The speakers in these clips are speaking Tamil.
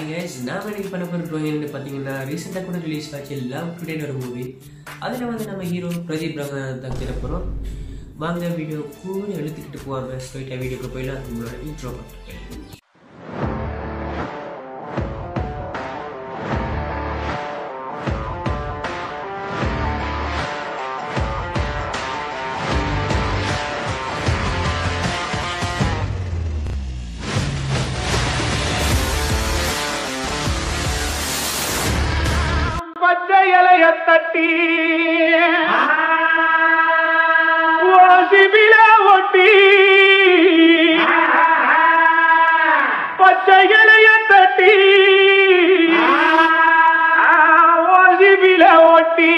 ஹாய் கைஸ் நான் இன்னைக்கு பண்ண போகிற ட்ராயிங்னு பார்த்தீங்கன்னா ரீசெண்டாக கூட ரிலீஸ் ஆச்சு லவ் டுடேன்னு ஒரு மூவி அதில் வந்து நம்ம ஹீரோ பிரதீப் ரங்கநாதன் தான் திர போகிறோம் வாங்க வீடியோ கூட எழுத்துக்கிட்டு போகாமல் ஸ்ட்ரைட்டாக வீடியோக்கு போயிடலாம் அதுக்கு முன்னாடி இன்ட்ரோ பண்ணுறேன் பச்சை இலைய தட்டி ஓசிபில ஒட்டி பச்சை இலைய தட்டி ஓசிபில ஒட்டி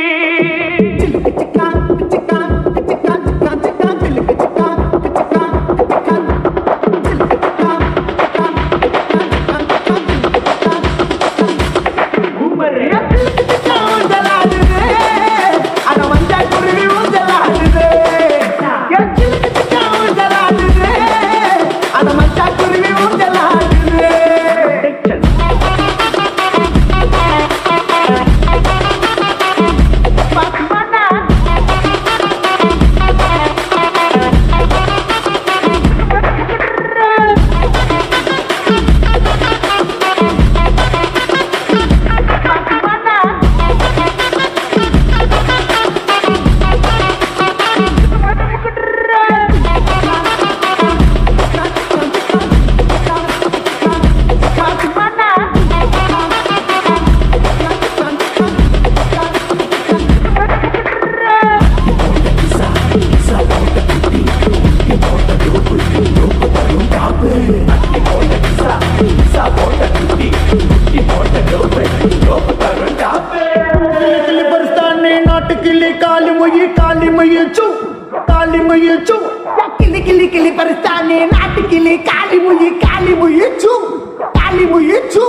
கிளி பரிஸ்தானே நாட்டு கிளி காலி மொழி காலி மொழிச்சு காலி மொழிச்சு கிளி கிளி கிளி பரிஸ்தானே நாட்டு கிளி காலி மொழி காலி மொழிச்சு காலி மொழிச்சு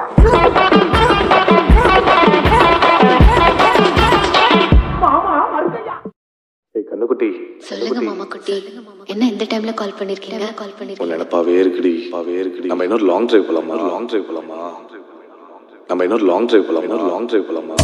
ஏய் கண்ணுக்குட்டி சொல்லுங்க மாமா குட்டி என்ன இந்த டைம்ல கால் பண்ணிருக்கீங்க கால் உன் பண்ணிருக்கீங்க நினப்பாவே இருக்குடி பாவே இருக்குடி நம்ம இன்னொரு லாங் டிரைவ் போலாமா லாங் டிரைவ் போலாமா நம்ம இன்னொரு லாங் டிரைவ் போலாமா இன்னொரு லாங் டிரைவ் போலாமா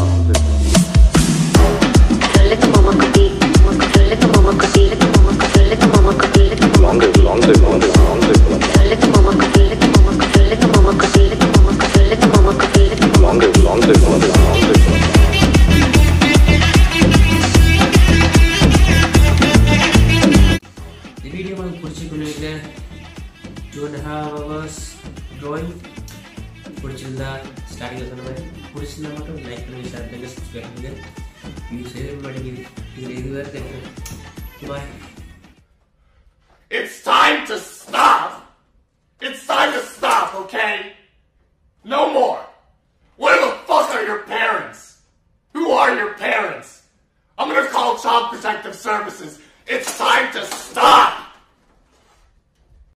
சொல்லுங்க மாமா குட்டி சொல்லுங்க மாமா குட்டி சொல்லுங்க மாமா குட்டி long drive long drive long drive long drive போலாமா சொல்லுங்க மாமா குட்டி சொல்லுங்க மாமா குட்டி சொல்லுங்க மாமா குட்டி long drive long drive long drive long drive போலாமா இந்த வீடியோ உங்களுக்கு பிடிச்சிருக்குன்னு நினைக்கிறேன் two and half hours drawing பிடிச்சிருந்தா ஸ்டார்டிங்கில் சொன்ன மாதிரி பிடிச்சிருந்தா மட்டும் லைக் பண்ணி ஷேர் பண்ணுங்க சப்ஸ்கிரைப் பண்ணுங்க இது செய்ய மாட்டேங்குது இதில் இது வேறு தெரியும் பாய் It's time to stop! It's time to stop, okay? No more! Where the fuck are your parents? Who are your parents? I'm gonna call Child Protective Services. It's time to stop!